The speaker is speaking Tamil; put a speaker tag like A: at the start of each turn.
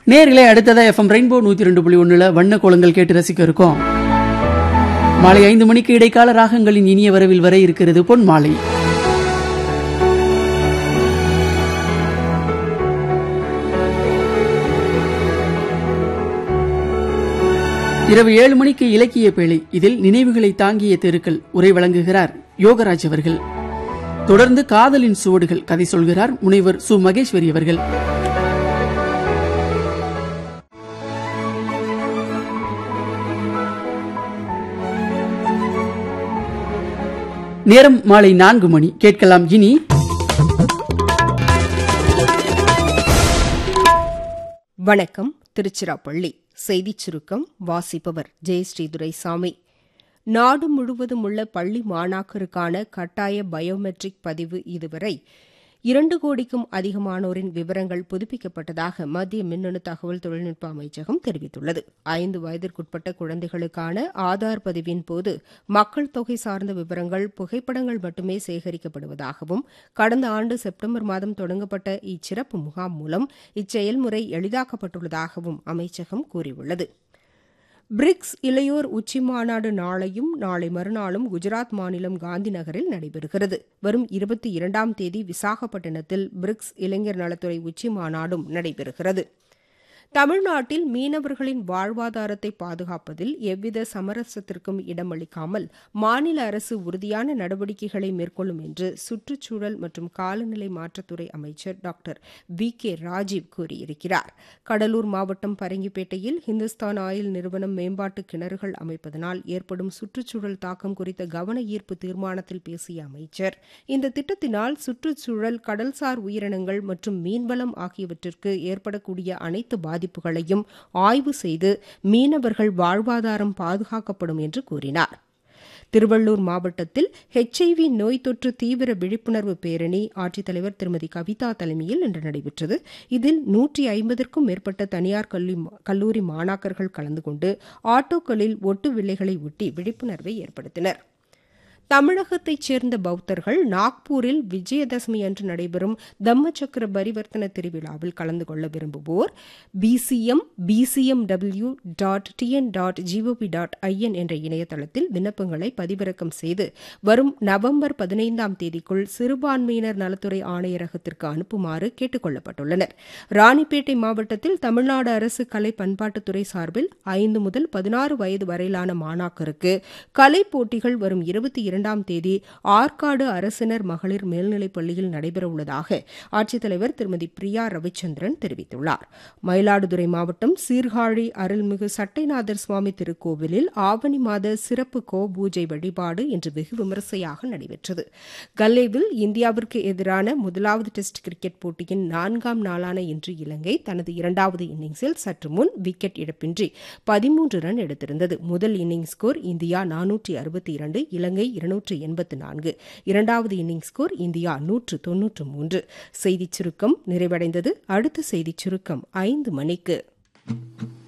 A: நேர்களே அடுத்ததா எஃப்எம் ரெயின்போ நூத்தி ரெண்டு புள்ளி ஒண்ணுல வண்ண கோலங்கள் கேட்டு ரசிக்க இருக்கோம் மாலை ஐந்து மணிக்கு இடைக்கால ராகங்களின் இனிய வரவில் வரை இருக்கிறது பொன் மாலை இரவு ஏழு மணிக்கு இலக்கிய பேழை இதில் நினைவுகளை தாங்கிய தெருக்கள் உரை வழங்குகிறார் யோகராஜ் அவர்கள் தொடர்ந்து காதலின் சுவடுகள் கதை சொல்கிறார் முனைவர் சு மகேஸ்வரி அவர்கள் நேரம் மாலை நான்கு மணி கேட்கலாம் இனி
B: வணக்கம் திருச்சிராப்பள்ளி செய்திச் சுருக்கம் வாசிப்பவர் ஜெயஸ்ரீ துரைசாமி நாடு முழுவதும் உள்ள பள்ளி மாணாக்கருக்கான கட்டாய பயோமெட்ரிக் பதிவு இதுவரை இரண்டு கோடிக்கும் அதிகமானோரின் விவரங்கள் புதுப்பிக்கப்பட்டதாக மத்திய மின்னணு தகவல் தொழில்நுட்ப அமைச்சகம் தெரிவித்துள்ளது ஐந்து வயதிற்குட்பட்ட குழந்தைகளுக்கான ஆதார் பதிவின் போது மக்கள் தொகை சார்ந்த விவரங்கள் புகைப்படங்கள் மட்டுமே சேகரிக்கப்படுவதாகவும் கடந்த ஆண்டு செப்டம்பர் மாதம் தொடங்கப்பட்ட இச்சிறப்பு முகாம் மூலம் இச்செயல்முறை எளிதாக்கப்பட்டுள்ளதாகவும் அமைச்சகம் கூறியுள்ளது பிரிக்ஸ் இளையோர் உச்சிமாநாடு நாளையும் நாளை மறுநாளும் குஜராத் மாநிலம் காந்தி நகரில் நடைபெறுகிறது வரும் இருபத்தி இரண்டாம் தேதி விசாகப்பட்டினத்தில் பிரிக்ஸ் இளைஞர் நலத்துறை உச்சிமாநாடும் நடைபெறுகிறது தமிழ்நாட்டில் மீனவர்களின் வாழ்வாதாரத்தை பாதுகாப்பதில் எவ்வித சமரசத்திற்கும் இடமளிக்காமல் மாநில அரசு உறுதியான நடவடிக்கைகளை மேற்கொள்ளும் என்று சுற்றுச்சூழல் மற்றும் காலநிலை மாற்றத்துறை அமைச்சர் டாக்டர் வி கே ராஜீவ் கூறியிருக்கிறார் கடலூர் மாவட்டம் பரங்கிப்பேட்டையில் ஹிந்துஸ்தான் ஆயில் நிறுவனம் மேம்பாட்டு கிணறுகள் அமைப்பதனால் ஏற்படும் சுற்றுச்சூழல் தாக்கம் குறித்த கவன ஈர்ப்பு தீர்மானத்தில் பேசிய அமைச்சர் இந்த திட்டத்தினால் சுற்றுச்சூழல் கடல்சார் உயிரினங்கள் மற்றும் மீன்வளம் ஆகியவற்றிற்கு ஏற்படக்கூடிய அனைத்து பாதிப்புகளையும் ஆய்வு செய்து மீனவர்கள் வாழ்வாதாரம் பாதுகாக்கப்படும் என்று கூறினார் திருவள்ளூர் மாவட்டத்தில் ஹெச்ஐவி நோய் தொற்று தீவிர விழிப்புணர்வு பேரணி ஆட்சித்தலைவர் திருமதி கவிதா தலைமையில் இன்று நடைபெற்றது இதில் நூற்றி ஐம்பதற்கும் மேற்பட்ட தனியார் கல்லூரி மாணாக்கர்கள் கலந்து கொண்டு ஆட்டோக்களில் ஒட்டு வில்லைகளை ஒட்டி விழிப்புணர்வை ஏற்படுத்தினர் தமிழகத்தைச் சேர்ந்த பௌத்தர்கள் நாக்பூரில் விஜயதசமி அன்று நடைபெறும் தம்மச்சக்கர பரிவர்த்தன திருவிழாவில் கலந்து கொள்ள விரும்புவோர் PCM PCM W dot TN dot ஜிஓபி டாட் ஐஎன் என்ற இணையதளத்தில் விண்ணப்பங்களை பதிவிறக்கம் செய்து வரும் நவம்பர் பதினைந்தாம் தேதிக்குள் சிறுபான்மையினர் நலத்துறை ஆணையரகத்திற்கு அனுப்புமாறு கேட்டுக் கொள்ளப்பட்டுள்ளனர் ராணிப்பேட்டை மாவட்டத்தில் தமிழ்நாடு அரசு கலை பண்பாட்டுத்துறை சார்பில் ஐந்து முதல் பதினாறு வயது வரையிலான மாணாக்கருக்கு கலை போட்டிகள் வரும் இருபத்தி இரண்டாம் தேதி ஆற்காடு அரசினர் மகளிர் மேல்நிலைப் பள்ளியில் நடைபெறவுள்ளதாக ஆட்சித்தலைவர் திருமதி பிரியா ரவிச்சந்திரன் தெரிவித்துள்ளார் மயிலாடுதுறை மாவட்டம் சீர்காழி அருள்மிகு சட்டைநாதர் சுவாமி திருக்கோவிலில் ஆவணி மாத சிறப்பு கோ பூஜை வழிபாடு இன்று வெகு விமரிசையாக நடைபெற்றது கல்லேவில் இந்தியாவிற்கு எதிரான முதலாவது டெஸ்ட் கிரிக்கெட் போட்டியின் நான்காம் நாளான இன்று இலங்கை தனது இரண்டாவது இன்னிங்ஸில் சற்று முன் விக்கெட் இழப்பின்றி பதிமூன்று ரன் எடுத்திருந்தது முதல் இன்னிங்ஸ் ஸ்கோர் இந்தியா நானூற்றி அறுபத்தி இரண்டு இலங்கை இருநூற்று எண்பத்து நான்கு இரண்டாவது இன்னிங்ஸ் ஸ்கோர் இந்தியா நூற்று தொன்னூற்று மூன்று செய்திச் சுருக்கம் நிறைவடைந்தது அடுத்த செய்திச் சுருக்கம் ஐந்து மணிக்கு